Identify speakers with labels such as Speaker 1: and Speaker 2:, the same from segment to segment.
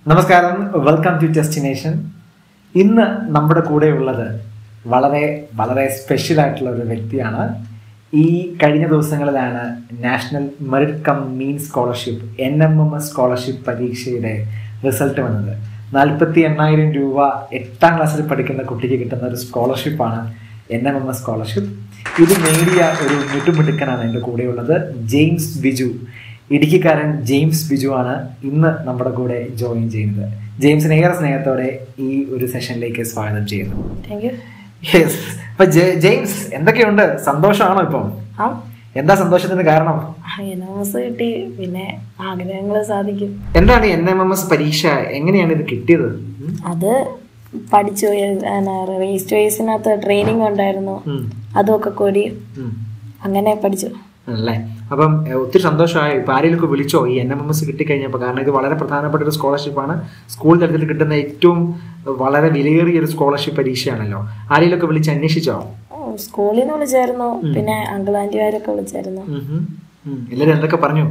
Speaker 1: നമസ്കാരം welcome to destination ഇന്ന് നമ്മുടെ കൂടെ ഉള്ളത് വളരെ വളരെ സ്പെഷ്യൽ ആയിട്ടുള്ള ഒരു വ്യക്തിയാണ് ഈ കഴിഞ്ഞ ദിവസങ്ങളിലാണ് national merit cum mean scholarship N M M S scholarship പരീക്ഷയുടെ റിസൾട്ട് വന്നത് നാൽപ്പത്തി എണ്ണായിരം രൂപ എട്ടാം ക്ലാസ്സിൽ പഠിക്കുന്ന കുട്ടിക്ക് കിട്ടുന്ന ഒരു സ്കോളർഷിപ്പാണ് N M M S scholarship ഇത് നേടിയ ഒരു മുട്ടുമിടുക്കനാണ് എൻ്റെ കൂടെയുള്ളത് ജെയിംസ് ബിജു ഇടുക്കിക്കാരൻ ജെയിംസ് ബിജു ആണ് ഇന്ന് നമ്മുടെ കൂടെ ജോയിൻ ചെയ്യുന്നത് ജെയിംസിനെ ഏറെ സ്നേഹത്തോടെ ഈ ഒരു സെഷനിലേക്ക് സ്വാഗതം ചെയ്യുന്നു
Speaker 2: താങ്ക് യു
Speaker 1: യെസ് അപ്പൊ ജെ- ജെയിംസ് എന്തൊക്കെയുണ്ട് സന്തോഷമാണോ ഇപ്പം
Speaker 2: ആ
Speaker 1: എന്താ സന്തോഷത്തിന് കാരണം
Speaker 2: എനോമസ് കിട്ടി പിന്നെ ആഗ്രഹങ്ങൾ സാധിക്കും
Speaker 1: എന്താണ് എൻ എം എം എസ് പരീക്ഷ എങ്ങനെയാണ് ഇത് കിട്ടിയത് ഉം?
Speaker 2: അത് പഠിച്ചു വേസ്റ്റ് വേസിനകത്ത് ട്രെയിനിങ് ഉണ്ടായിരുന്നു
Speaker 1: ഉം.
Speaker 2: അതുമൊക്കെ കൂടി
Speaker 1: ഉം.
Speaker 2: അങ്ങനെ പഠിച്ചു
Speaker 1: അല്ലേ അപ്പം എ, ഒത്തിരി സന്തോഷമായി ഇപ്പൊ ആരെയൊക്കെ വിളിച്ചോ ഈ എൻ എം എം എസ് കിട്ടിക്കഴിഞ്ഞപ്പോൾ കാരണം ഇത് വളരെ പ്രധാനപ്പെട്ട ഒരു സ്കോളർഷിപ്പാണ് സ്കൂൾ തലത്തിൽ കിട്ടുന്ന ഏറ്റവും വളരെ വിലയേറിയ ഒരു സ്കോളർഷിപ്പ് പരീക്ഷയാണല്ലോ ആരെയൊക്കെ വിളിച്ച് അന്വേഷിച്ചോ
Speaker 2: ഓ, സ്കൂളിൽ നിന്ന് വിളിച്ചായിരുന്നു പിന്നെ അങ്കിൾ ആൻറ്റിമാരൊക്കെ വിളിച്ചായിരുന്നു
Speaker 1: ഉം ഹും. ഉം. എല്ലാവരും എന്തൊക്കെ പറഞ്ഞു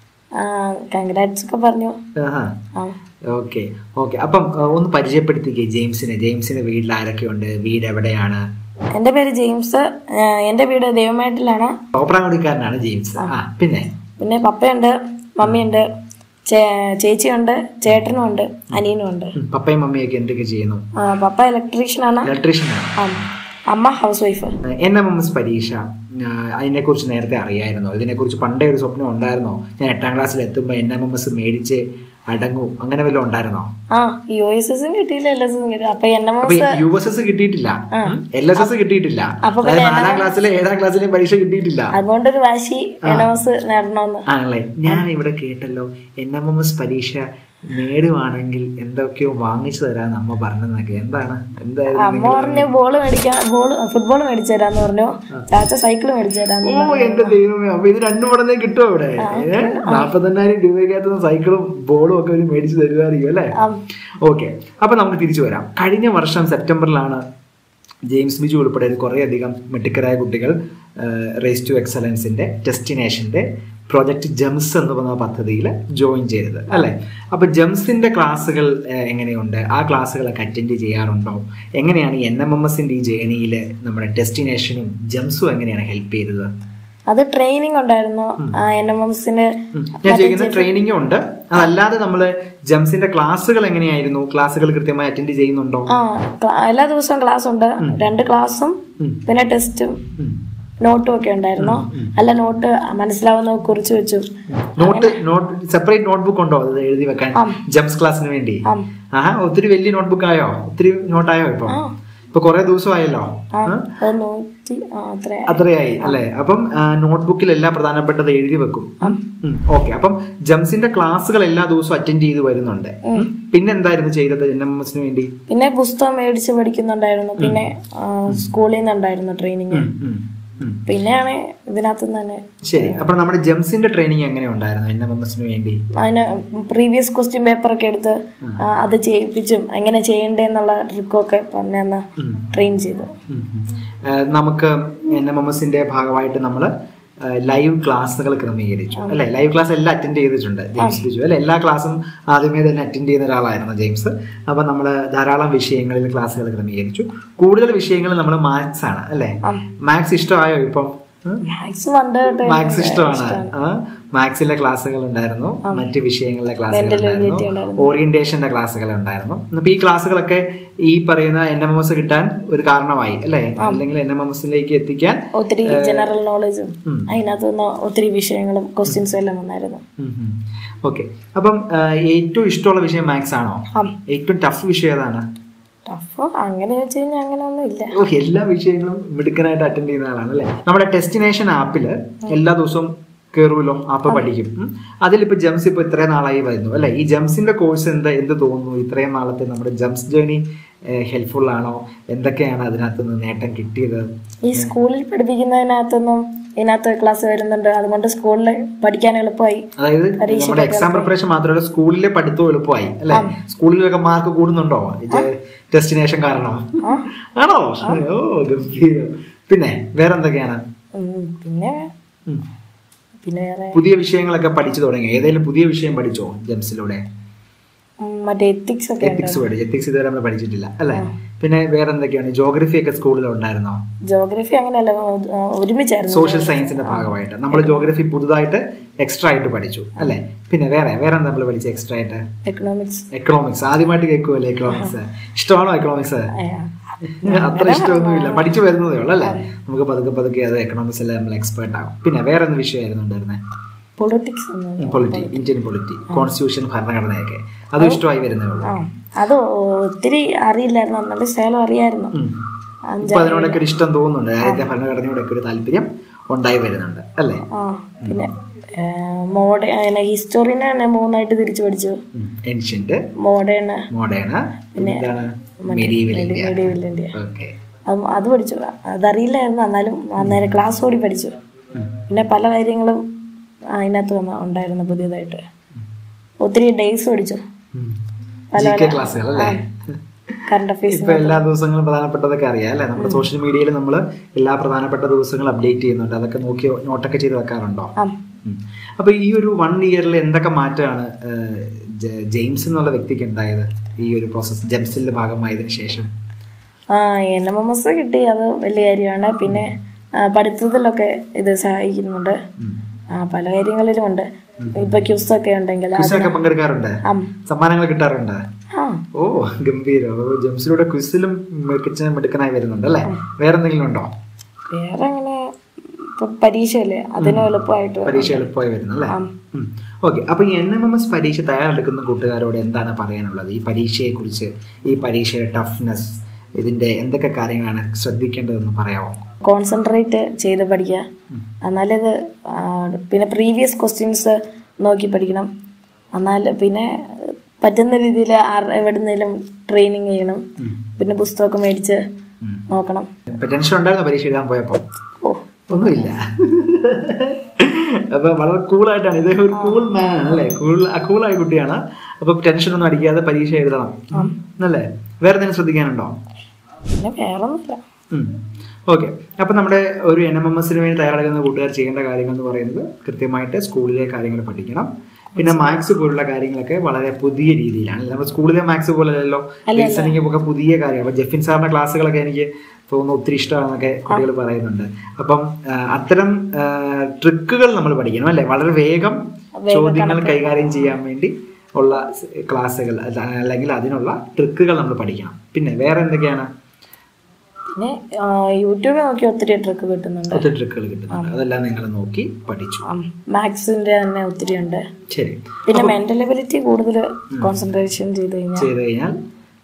Speaker 2: കൺഗ്രാറ്റ്സ് ഒക്കെ പറഞ്ഞു
Speaker 1: ആഹാ
Speaker 2: ആ
Speaker 1: ഓക്കെ ഓക്കെ അപ്പം ആ, ഒന്ന് പരിചയപ്പെടുത്തിക്കേ ജെയിംസിനെ ജെയിംസിന്റെ വീട്ടിൽ ആരൊക്കെയുണ്ട് വീട് എവിടെയാണ്
Speaker 2: എൻ്റെ പേര് ജെയിംസ് ആ, എൻ്റെ വീട് ദൈവമായിട്ടിലാണ്
Speaker 1: തോപ്രാങ്കുടിക്കാരനാണ് ജെയിംസ് ആ പിന്നെ
Speaker 2: പിന്നെ പപ്പയുണ്ട് മമ്മിയുണ്ട് ചേ- ചേച്ചിയുണ്ട് ചേട്ടനും ഉണ്ട് അനിയനും ഉണ്ട്
Speaker 1: ഉം. പപ്പയും മമ്മിയൊക്കെ എന്തൊക്കെ ചെയ്യുന്നു
Speaker 2: ആ, പപ്പ ഇലക്ട്രീഷ്യനാണ്
Speaker 1: ഇലക്ട്രീഷ്യനാണ്
Speaker 2: ആ, അമ്മ housewife
Speaker 1: N M M S പരീക്ഷ അതിനെ കുറിച്ച് നേരത്തെ അറിയായിരുന്നോ ഇതിനെക്കുറിച്ച് പണ്ടേ ഒരു സ്വപ്നം ഉണ്ടായിരുന്നോ ഞാൻ എട്ടാം ക്ലാസ്സിൽ എത്തുമ്പോൾ എൻ എം എം എസ് മേടിച്ച് അടങ്ങും അങ്ങനെ വല്ലതും ഉണ്ടായിരുന്നോ
Speaker 2: ആ യു എസ് എസും കിട്ടിയില്ല എൽ എസ് എസും കിട്ടി അപ്പൊ എൻ എം
Speaker 1: അപ്പൊ
Speaker 2: എസ്
Speaker 1: യു എസ് എസ് കിട്ടിയിട്ടില്ല എൽ എസ് എസ് കിട്ടിയിട്ടില്ല
Speaker 2: അപ്പൊ
Speaker 1: അതായത് നാലാം ക്ലാസ്സിലെ ഏഴാം ക്ലാസ്സിലെ പരീക്ഷ കിട്ടിയിട്ടില്ല
Speaker 2: അതുകൊണ്ടൊരു വാശി എൻ എം എസ് നേടണമെന്ന്
Speaker 1: ആണല്ലേ ഞാൻ ഇവിടെ കേട്ടല്ലോ എൻ എം എം എസ് പരീക്ഷ നേടുവാണെങ്കിൽ എന്തൊക്കെയോ വാങ്ങിച്ചു തരാന്ന് അമ്മ പറഞ്ഞെന്നൊക്കെ എന്താണ് എന്തായിരുന്നു
Speaker 2: അമ്മ പറഞ്ഞു ബോള് മേടിക്കാൻ ബോള് ഫുട്ബോൾ മേടിച്ചു തരാന്ന് പറഞ്ഞു ചാച്ച സൈക്കിൾ മേടിച്ചു തരാന്ന്
Speaker 1: ഓ എന്റെ ദൈവമേ അപ്പൊ ഇത് രണ്ടു മടന്നേ കിട്ടുമോ ഇവിടെ നാപ്പത്തെണ്ണായിരം രൂപയ്ക്കകത്ത് സൈക്കിളും ബോളും ഒക്കെ ഒരു മേടിച്ചു തരുമായിരിക്കും അല്ലേ
Speaker 2: ആ,
Speaker 1: ഓക്കെ അപ്പൊ നമുക്ക് തിരിച്ചു വരാം കഴിഞ്ഞ വർഷം സെപ്റ്റംബറിലാണ് ജെയിംസ് ബിജു ഉൾപ്പെടെ കുറേയധികം മിടുക്കരായ കുട്ടികൾ റേസ് ടു എക്സലൻസിന്റെ ഡെസ്റ്റിനേഷന്റെ പ്രോജക്റ്റ് ജംസ് എന്ന് പറഞ്ഞ പദ്ധതിയിൽ ജോയിൻ ചെയ്തത് അല്ലെ അപ്പൊ ജംസിന്റെ ക്ലാസ്സുകൾ ഏഹ്, എങ്ങനെയുണ്ട് ആ ക്ലാസ്സുകളൊക്കെ അറ്റൻഡ് ചെയ്യാറുണ്ടോ എങ്ങനെയാണ് എൻ എം എം എസിന്റെ ഈ ജേണിയിൽ നമ്മുടെ ഡെസ്റ്റിനേഷനും ജംസും എങ്ങനെയാണ് ഹെൽപ്പ് ചെയ്തത്
Speaker 2: അത് ട്രെയിനിങ് ഉണ്ടായിരുന്നു എൻ എം എംസിന്
Speaker 1: ഞാൻ ചെയ്യുന്ന ട്രെയിനിങ് ഉണ്ട് അതല്ലാതെ നമ്മള് ജംസിന്റെ ക്ലാസ്സുകൾ എങ്ങനെയായിരുന്നു ക്ലാസ്സുകൾ കൃത്യമായി അറ്റൻഡ് ചെയ്യുന്നുണ്ടോ
Speaker 2: ആ ക്ലാ- എല്ലാ ദിവസവും ക്ലാസ് ഉണ്ട് രണ്ട് ക്ലാസ്സും പിന്നെ ടെസ്റ്റും
Speaker 1: ഉം.
Speaker 2: നോട്ടും ഒക്കെ ഉണ്ടായിരുന്നു അല്ല നോട്ട് മനസ്സിലാവുന്ന കുറിച്ച് വെച്ചു
Speaker 1: നോട്ട് നോട്ട് സെപ്പറേറ്റ് നോട്ട്ബുക്ക് ഉണ്ടോ അത് എഴുതി വെക്കാൻ ജംസ് ക്ലാസ്സിന് വേണ്ടി
Speaker 2: ആ.
Speaker 1: ആഹാ ഒത്തിരി വലിയ നോട്ട്ബുക്ക് ആയോ ഒത്തിരി നോട്ടായോ ഇപ്പൊ ഇപ്പൊ കുറെ ദിവസമായല്ലോ
Speaker 2: ആ
Speaker 1: ആ?
Speaker 2: അത് നൂറ്റി ആ അത്ര
Speaker 1: അത്രയായി അല്ലെ അപ്പം നോട്ട്ബുക്കിൽ എല്ലാം പ്രധാനപ്പെട്ടത് എഴുതി വെക്കും ഓക്കെ അപ്പം ജംസിന്റെ ക്ലാസ്സുകൾ എല്ലാ ദിവസവും അറ്റൻഡ് ചെയ്ത് വരുന്നുണ്ട് ഉം. പിന്നെ എന്തായിരുന്നു ചെയ്തത് എൻ എം എസിന് വേണ്ടി
Speaker 2: പിന്നെ പുസ്തകം മേടിച്ച് പഠിക്കുന്നുണ്ടായിരുന്നു പിന്നെ ആ, സ്കൂളിൽ നിന്നുണ്ടായിരുന്നു ട്രെയിനിങ്
Speaker 1: ഉം, ഉം, ഉം.
Speaker 2: പിന്നെയാണ് ഇതിനകത്ത് നിന്ന് തന്നെ
Speaker 1: ശരി അപ്പൊ നമ്മുടെ ജംസിന്റെ ട്രെയിനിങ് എങ്ങനെ ഉണ്ടായിരുന്നു എൻ എം എം എസിന് വേണ്ടി
Speaker 2: അതിന് പ്രീവിയസ് ക്വസ്റ്റ്യൻ പേപ്പർ ഒക്കെ എടുത്ത് ആ, അത് ചെയ്യിപ്പിച്ചും എങ്ങനെ ചെയ്യണ്ടേന്നുള്ള ട്രിക്കൊക്കെ പറഞ്ഞു തന്ന് ട്രെയിൻ ചെയ്തു
Speaker 1: ഉം ഉം. ഏഹ് നമുക്ക് എൻ എം എം എസിന്റെ ഭാഗമായിട്ട് നമ്മൾ ലൈവ് ക്ലാസ്സുകൾ ക്രമീകരിച്ചു അല്ലെ ലൈവ് ക്ലാസ് എല്ലാം അറ്റൻഡ് ചെയ്തിട്ടുണ്ട് ജെയിംസ് ബിജു അല്ലെ എല്ലാ ക്ലാസ്സും ആദ്യമേ തന്നെ അറ്റൻഡ് ചെയ്യുന്ന ഒരാളായിരുന്നു ജെയിംസ് അപ്പൊ നമ്മൾ ധാരാളം വിഷയങ്ങളിൽ ക്ലാസ്സുകൾ ക്രമീകരിച്ചു കൂടുതൽ വിഷയങ്ങൾ നമ്മൾ മാത്സ് ആണ് അല്ലെ മാത്സ് ഇഷ്ടമായോ ഇപ്പം ഉം?
Speaker 2: മാത്സ് പണ്ട്
Speaker 1: മാത്സ് ഇഷ്ടമാണ് ആ മാത്സിലെ ക്ലാസ്സുകൾ ഉണ്ടായിരുന്നു മറ്റ് വിഷയങ്ങളിലെ ക്ലാസ്സുകൾ ഉണ്ടായിരുന്നു ഓറിയന്റേഷന്റെ ക്ലാസ്സുകൾ ഉണ്ടായിരുന്നു അപ്പൊ ഈ ക്ലാസ്സുകളൊക്കെ ഈ പറയുന്ന എൻ എം എം എസ് കിട്ടാൻ ഒരു കാരണമായി അല്ലെ അല്ലെങ്കിൽ എൻ എം എം എസിലേക്ക് എത്തിക്കാൻ
Speaker 2: ഒത്തിരി ജനറൽ നോളജും അതിനകത്ത് നിന്ന് ഒത്തിരി വിഷയങ്ങളും ക്വസ്റ്റ്യൻസും എല്ലാം വന്നായിരുന്നു
Speaker 1: ഓക്കെ അപ്പം ആ, ഏറ്റവും ഇഷ്ടമുള്ള വിഷയം മാത്സ് ആണോ
Speaker 2: ആ.
Speaker 1: ഏറ്റവും ടഫ് വിഷയം ഏതാണ്
Speaker 2: ടഫ് അങ്ങനെ വെച്ച് കഴിഞ്ഞാൽ അങ്ങനെ ഒന്നും ഇല്ല
Speaker 1: ഓ എല്ലാ വിഷയങ്ങളും മിടുക്കനായിട്ട് അറ്റൻഡ് ചെയ്യുന്ന ആളാണ് അല്ലേ നമ്മുടെ ഡെസ്റ്റിനേഷൻ ആപ്പിൽ എല്ലാ ദിവസവും കയറുമല്ലോ ആപ്പ് പഠിക്കും ഉം. അതിലിപ്പോ ജംസ് ഇപ്പൊ ഇത്രയും നാളായി വരുന്നു അല്ലെ ഈ ജംസിന്റെ കോഴ്സ് എന്താ എന്ത് തോന്നുന്നു ഇത്രയും നാളത്തെ നമ്മുടെ ജംസ് ജേണി ഹെൽപ്ഫുൾ ആണോ എന്തൊക്കെയാണ് അതിനകത്ത് നിന്ന് നേട്ടം കിട്ടിയത്
Speaker 2: ഈ സ്കൂളിൽ പഠിപ്പിക്കുന്നതിനകത്തൊന്നും ഇതിനകത്ത് ക്ലാസ് വരുന്നുണ്ട് അതുകൊണ്ട് സ്കൂളിൽ പഠിക്കാൻ എളുപ്പമായി
Speaker 1: അതായത് നമ്മുടെ എക്സാം പ്രിപ്പറേഷൻ മാത്രമല്ല സ്കൂളിലെ പഠിത്തവും എളുപ്പമായി അല്ലെ സ്കൂളിലൊക്കെ മാർക്ക് കൂടുന്നുണ്ടോ ഇത് ഡെസ്റ്റിനേഷൻ കാരണം ആണോ ഓ ഗംഭീരം പിന്നെ വേറെ എന്തൊക്കെയാണ്
Speaker 2: ഉം, പിന്നെ
Speaker 1: ഉം.
Speaker 2: പിന്നെ വേറെ
Speaker 1: പുതിയ വിഷയങ്ങളൊക്കെ പഠിച്ചു തുടങ്ങി ഏതെങ്കിലും പുതിയ വിഷയം പഠിച്ചോ ജംസിലൂടെ
Speaker 2: ഉം, മറ്റേ എത്തിക്സ് ഒക്കെ
Speaker 1: എത്തിക്സ് പഠിച്ചു എത്തിക്സ് ഇതുവരെ നമ്മൾ പഠിച്ചിട്ടില്ല അല്ലേ പിന്നെ വേറെ എന്തൊക്കെയാണ് ജോഗ്രഫി ഒക്കെ സ്കൂളിൽ ഉണ്ടായിരുന്നോ
Speaker 2: ജോഗ്രഫി അങ്ങനെയല്ല ആ, ഒരുമിച്ചായിരുന്നു
Speaker 1: സോഷ്യൽ സയൻസിന്റെ ഭാഗമായിട്ട് നമ്മൾ ജോഗ്രഫി പുതുതായിട്ട് എക്സ്ട്രാ ആയിട്ട് പഠിച്ചു അല്ലേ പിന്നെ വേറെ വേറെ എന്താ നമ്മൾ പഠിച്ച എക്സ്ട്രാ ആയിട്ട്
Speaker 2: എക്കണോമിക്സ്
Speaker 1: എക്കണോമിക്സ് ആദ്യമായിട്ട് കേൾക്കുമല്ലേ എക്കണോമിക്സ് ഇഷ്ടമാണോ എക്കണോമിക്സ് അത്ര ഇഷ്ടമൊന്നുമില്ല പഠിച്ചു വരുന്നതേ ഉള്ളൂ അല്ലേ നമുക്ക് പതുക്കെ പതുക്കെ അത് എക്കണോമിക്സ് എല്ലാം നമ്മൾ എക്സ്പേർട്ട് ആകും പിന്നെ വേറെ എന്ത് വിഷയമായിരുന്നു ഉണ്ടായിരുന്നത്
Speaker 2: പൊളിറ്റിക്സ് ഒന്നും
Speaker 1: പൊളിറ്റി ഇന്ത്യൻ പൊളിറ്റി കോൺസ്റ്റിറ്റ്യൂഷൻ ഭരണഘടനയൊക്കെ അതും ഇഷ്ടമായി വരുന്നേ ഉള്ളൂ
Speaker 2: ആ അത് ഒത്തിരി അറിയില്ലായിരുന്നു എന്നാലും സ്ഥലം അറിയായിരുന്നു
Speaker 1: ഉം.
Speaker 2: അഞ്ച്
Speaker 1: ഇപ്പൊ അതിനോടൊക്കെ ഒരു ഇഷ്ടം തോന്നുന്നുണ്ട് രാജ്യത്തെ ഭരണഘടനയോടൊക്കെ ഒരു താല്പര്യം ഉണ്ടായി വരുന്നുണ്ട് അല്ലേ
Speaker 2: ആ പിന്നെ മോഡേൺ ഹിസ്റ്റോറിനെ തന്നെ മൂന്നായിട്ട് തിരിച്ചു പഠിച്ചു
Speaker 1: ഏൻഷ്യന്റ്
Speaker 2: മോഡേൺ
Speaker 1: മോഡേൺ എന്താണ് medieval India
Speaker 2: medieval India
Speaker 1: okay
Speaker 2: അത് അത് പഠിച്ചു അതറിയില്ലായിരുന്നു എന്നാലും അന്നേരം ക്ലാസ് കൂടി പഠിച്ചു പിന്നെ പല കാര്യങ്ങളും അതിനകത്ത് വന്ന ഉണ്ടായിരുന്നു പുതിയതായിട്ട് ഒത്തിരി ഡേയ്സ് പഠിച്ചു
Speaker 1: ജി കെ ക്ലാസ്സുകൾ അല്ലേ
Speaker 2: കറണ്ട് അഫയേഴ്സ്
Speaker 1: ഇപ്പൊ എല്ലാ ദിവസങ്ങളും പ്രധാനപ്പെട്ടതൊക്കെ അറിയാം അല്ലേ നമ്മുടെ സോഷ്യൽ മീഡിയയിൽ നമ്മൾ എല്ലാ പ്രധാനപ്പെട്ട ദിവസങ്ങളും അപ്ഡേറ്റ് ചെയ്യുന്നുണ്ട് അതൊക്കെ നോക്കി നോട്ടൊക്കെ ചെയ്ത് വെക്കാറുണ്ടോ
Speaker 2: ആ
Speaker 1: ഉം. അപ്പൊ ഈ ഒരു വൺ ഇയറിൽ എന്തൊക്കെ മാറ്റമാണ് ഏഹ്, ജെ- ജെയിംസ് എന്നുള്ള വ്യക്തിക്ക് ഉണ്ടായത് ഈ ഒരു പ്രോസസ് ജെംസിന്റെ ഭാഗമായതിനു ശേഷം
Speaker 2: ആ എൻ എം എം എസ് കിട്ടി അത് വലിയ കാര്യമാണ് പിന്നെ ആ, പഠിത്തത്തിലൊക്കെ ഇത് സഹായിക്കുന്നുണ്ട്
Speaker 1: ഉം.
Speaker 2: ആ പല കാര്യങ്ങളിലും ഉണ്ട് ഇപ്പൊ ക്യൂസ് ഒക്കെ ഉണ്ടെങ്കിൽ അത്
Speaker 1: ക്വിസിലൊക്കെ പങ്കെടുക്കാറുണ്ട്
Speaker 2: ആം.
Speaker 1: സമ്മാനങ്ങൾ കിട്ടാറുണ്ട്
Speaker 2: ആ
Speaker 1: ഓ ഗംഭീരം അപ്പൊ ജെംസിലൂടെ ക്വിസിലും മികച്ച മിടുക്കനായി വരുന്നുണ്ട് അല്ലേ വേറെ എന്തെങ്കിലും ഉണ്ടോ
Speaker 2: വേറെ അങ്ങനെ ഇപ്പൊ പരീക്ഷയല്ലേ അതിന് എളുപ്പമായിട്ട്
Speaker 1: പരീക്ഷ എളുപ്പമായി വരുന്നു അല്ലേ ഓക്കെ അപ്പൊ ഈ എൻ എം എം എസ് പരീക്ഷ തയ്യാറെടുക്കുന്ന കൂട്ടുകാരോട് എന്താണ് പറയാനുള്ളത് ഈ പരീക്ഷയെ കുറിച്ച് ഈ പരീക്ഷയുടെ ടഫ്നെസ് ഇതിന്റെ എന്തൊക്കെ കാര്യങ്ങളാണ് ശ്രദ്ധിക്കേണ്ടതെന്ന് പറയാമോ
Speaker 2: കോൺസെൻട്രേറ്റ് ചെയ്ത് പഠിക്കുക എന്നാലിത് ആ, പിന്നെ പ്രീവിയസ് ക്വസ്റ്റ്യൻസ് നോക്കി പഠിക്കണം എന്നാൽ പിന്നെ പറ്റുന്ന രീതിയിൽ എവിടുന്നേലും ട്രെയിനിങ് ചെയ്യണം പിന്നെ പുസ്തകമൊക്കെ മേടിച്ച്
Speaker 1: ഉം.
Speaker 2: നോക്കണം
Speaker 1: ഇപ്പൊ ടെൻഷൻ ഉണ്ടായിരുന്നോ പരീക്ഷ എഴുതാൻ പോയപ്പോ
Speaker 2: ഓ
Speaker 1: ഒന്നുമില്ല അപ്പൊ വളരെ കൂളായിട്ടാണ് ഇദ്ദേഹം ഒരു കൂൾ മാൻ ആണ് അല്ലേ കൂൾ കൂളായ കുട്ടിയാണ് അപ്പൊ ടെൻഷൻ ഒന്നും അടിക്കാതെ പരീക്ഷ എഴുതണം അല്ലേ വേറെ എന്തെങ്കിലും ശ്രദ്ധിക്കാനുണ്ടോ
Speaker 2: പിന്നെ വേറെ ഒന്നുമില്ല
Speaker 1: ഓക്കെ അപ്പം നമ്മുടെ ഒരു എൻ എം എം എസിന് വേണ്ടി തയ്യാറെടുക്കുന്ന കൂട്ടുകാർ ചെയ്യേണ്ട കാര്യങ്ങൾ എന്ന് പറയുന്നത് കൃത്യമായിട്ട് സ്കൂളിലെ കാര്യങ്ങൾ പഠിക്കണം പിന്നെ മാത്സ് പോലുള്ള കാര്യങ്ങളൊക്കെ വളരെ പുതിയ രീതിയിലാണ് നമ്മുടെ സ്കൂളിലെ മാത്സ് പോലെയല്ലോ റീസണിങ് ഒക്കെ പുതിയ കാര്യം അപ്പം ജെഫിൻ സാറിന്റെ ക്ലാസ്സുകളൊക്കെ എനിക്ക് തോന്നുന്നു ഒത്തിരി ഇഷ്ടമാണെന്നൊക്കെ കുട്ടികൾ പറയുന്നുണ്ട് അപ്പം ആ, അത്തരം ട്രിക്കുകൾ നമ്മൾ പഠിക്കണം അല്ലേ വളരെ വേഗം ചോദ്യങ്ങൾ കൈകാര്യം ചെയ്യാൻ വേണ്ടി ഉള്ള ക്ലാസ്സുകൾ അല്ലെങ്കിൽ അതിനുള്ള ട്രിക്കുകൾ നമ്മൾ പഠിക്കണം പിന്നെ വേറെ എന്തൊക്കെയാണ്
Speaker 2: പിന്നെ ആ, യൂട്യൂബിൽ നോക്കി ഒത്തിരി ട്രിക്ക് കിട്ടുന്നുണ്ട്
Speaker 1: ഒത്തിരി ട്രിക്കുകൾ കിട്ടുന്നുണ്ട് അതെല്ലാം നിങ്ങൾ നോക്കി പഠിച്ചു
Speaker 2: മാത്സിന്റെ തന്നെ ഒത്തിരി ഉണ്ട്
Speaker 1: ശരി
Speaker 2: പിന്നെ മെന്റൽ എബിലിറ്റി കൂടുതൽ കോൺസെൻട്രേഷൻ ചെയ്ത് കഴിഞ്ഞാൽ
Speaker 1: ചെയ്ത് കഴിഞ്ഞാൽ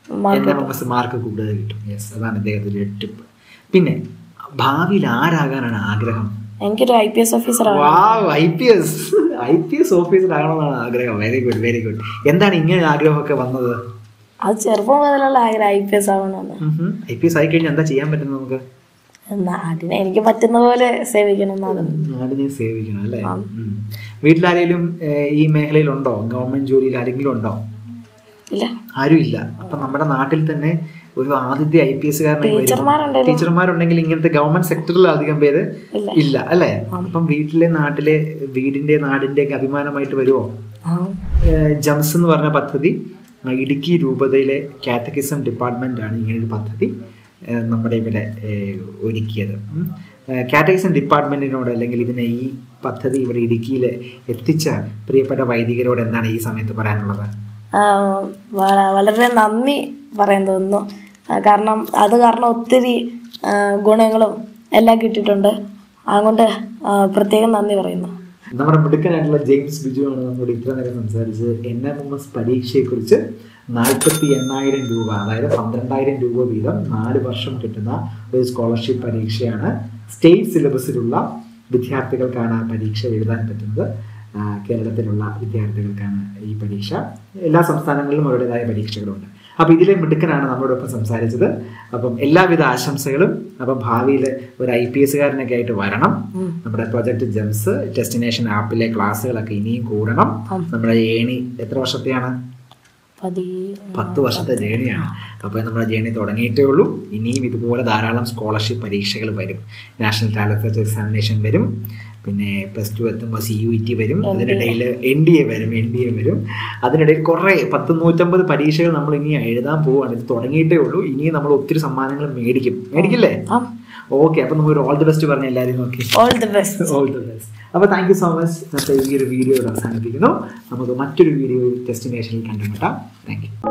Speaker 1: എൻ എം എസ് മാർക്ക് കൂടുതൽ കിട്ടും യെസ് അതാണ് ഇദ്ദേഹത്തിന്റെ ടിപ്പ് പിന്നെ ഭാവിയിൽ ആരാകാനാണ് ആഗ്രഹം
Speaker 2: എനിക്കൊരു I P S officer
Speaker 1: wow I P S I P S officer ആകണമെന്നാണ് ആഗ്രഹം വെരി ഗുഡ് വെരി ഗുഡ് എന്താണ് ഇങ്ങനെ ആഗ്രഹമൊക്കെ വന്നത്
Speaker 2: അത് ചെറുപ്പം മുതലുള്ള ആഗ്രഹം ഐ പി എസ് ആവണമെന്ന്
Speaker 1: ഐ പി എസ് ആയി കഴിഞ്ഞാൽ എന്താ ചെയ്യാൻ പറ്റുന്നത് നമുക്ക്
Speaker 2: നാടിനെ എനിക്ക് പറ്റുന്ന പോലെ സേവിക്കണം എന്നാണ്
Speaker 1: നാടിനെ സേവിക്കണം അല്ലേ ഉം. വീട്ടിലാരെങ്കിലും ഏഹ്, ഈ മേഖലയിലുണ്ടോ ഗവൺമെന്റ് ജോലിയിൽ ആരെങ്കിലും ഉണ്ടോ
Speaker 2: ഇല്ല
Speaker 1: ആരും ഇല്ല അപ്പൊ നമ്മുടെ നാട്ടിൽ തന്നെ ഒരു ആദ്യത്തെ ഐ പി എസ്
Speaker 2: ടീച്ചർമാരുണ്ടല്ലോ.
Speaker 1: ടീച്ചർമാരുണ്ടെങ്കിൽ ഇങ്ങനത്തെ ഗവൺമെന്റ് സെക്ടറിൽ അധികം പേര്
Speaker 2: ഇല്ല.
Speaker 1: ഇല്ല അല്ലേ അപ്പം വീട്ടിലെ നാട്ടിലെ വീടിന്റെ നാടിന്റെ ഒക്കെ അഭിമാനമായിട്ട് വരുമോ
Speaker 2: ആ
Speaker 1: ജംസ് എന്ന് പറഞ്ഞ പദ്ധതി ആ, ഇടുക്കി രൂപതയിലെ കാത്തക്കിസം ഡിപ്പാർട്ട്മെന്റ് ആണ് ഇങ്ങനൊരു പദ്ധതി ആ, നമ്മുടെ ഇവിടെ ഏ, ഒരുക്കിയത് കാറ്റഗിസം ഡിപ്പാർട്ട്മെന്റിനോട് അല്ലെങ്കിൽ ഇതിനെ ഈ പദ്ധതി ഇവിടെ ഇടുക്കിയിൽ എത്തിച്ച പ്രിയപ്പെട്ട വൈദികരോട് എന്താണ് ഈ സമയത്ത് പറയാനുള്ളത്
Speaker 2: ആ, വ- വളരെ നന്ദി പറയാൻ തോന്നുന്നു ആ, കാരണം അത് കാരണം ഒത്തിരി ആ, ഗുണങ്ങളും എല്ലാം കിട്ടിയിട്ടുണ്ട് അതുകൊണ്ട് ആ, പ്രത്യേകം നന്ദി പറയുന്നു
Speaker 1: നമ്മുടെ മിടുക്കനായിട്ടുള്ള ജെയിംസ് ബിജു ആണ് നമ്മോട് ഇത്ര നേരം സംസാരിച്ചത് എൻ എം എം എസ് പരീക്ഷയെക്കുറിച്ച് നാൽപ്പത്തി എണ്ണായിരം രൂപ അതായത് പന്ത്രണ്ടായിരം രൂപ വീതം നാല് വർഷം കിട്ടുന്ന ഒരു സ്കോളർഷിപ്പ് പരീക്ഷയാണ് സ്റ്റേറ്റ് സിലബസിലുള്ള വിദ്യാർത്ഥികൾക്കാണ് ആ പരീക്ഷ എഴുതാൻ പറ്റുന്നത് ആ, കേരളത്തിലുള്ള വിദ്യാർത്ഥികൾക്കാണ് ഈ പരീക്ഷ എല്ലാ സംസ്ഥാനങ്ങളിലും അവരുടേതായ പരീക്ഷകളുണ്ട് അപ്പോൾ ഇതിലെ മിടുക്കനാണ് നമ്മളോടൊപ്പം സംസാരിച്ചത് അപ്പം എല്ലാവിധ ആശംസകളും അപ്പം ഭാവിയിൽ ഒരു ഐ പി എസ്സുകാരനൊക്കെ ആയിട്ട് വരണം നമ്മുടെ പ്രൊജക്ട് ജെംസ് ഡെസ്റ്റിനേഷൻ ആപ്പിലെ ക്ലാസ്സുകളൊക്കെ ഇനിയും കൂടണം നമ്മുടെ ഏണി എത്ര വർഷത്തെയാണ്
Speaker 2: പതി
Speaker 1: പത്ത് വർഷത്തെ ജേണിയാണ് അപ്പോൾ നമ്മുടെ ജേണി തുടങ്ങിയിട്ടേ ഉള്ളൂ ഇനിയും ഇതുപോലെ ധാരാളം സ്കോളർഷിപ്പ് പരീക്ഷകൾ വരും നാഷണൽ ടാലന്റ് എക്സാമിനേഷൻ വരും പിന്നെ പ്ലസ് ടു എത്തുമ്പോൾ സി യു ടി വരും അതിനിടയിൽ എൻ ഡി എ വരും എൻ ഡി എ വരും അതിനിടയിൽ കുറേ പത്ത് നൂറ്റമ്പത് പരീക്ഷകൾ നമ്മൾ ഇനി എഴുതാൻ പോവുകയാണ് ഇത് തുടങ്ങിയിട്ടേ ഉള്ളൂ ഇനിയും നമ്മൾ ഒത്തിരി സമ്മാനങ്ങൾ മേടിക്കും മേടിക്കില്ലേ
Speaker 2: ആ
Speaker 1: ഓക്കെ അപ്പം നമുക്ക് ഓൾ ദി ബെസ്റ്റ് പറഞ്ഞ എല്ലാവരും നോക്കി
Speaker 2: all the best
Speaker 1: all the best അപ്പോൾ താങ്ക് യു സോ മച്ച് ഇന്നത്തെ ഈ ഒരു വീഡിയോ അവസാനിപ്പിക്കുന്നു നമുക്ക് മറ്റൊരു വീഡിയോ ഡെസ്റ്റിനേഷനിൽ കണ്ടുമുട്ടാം താങ്ക് യു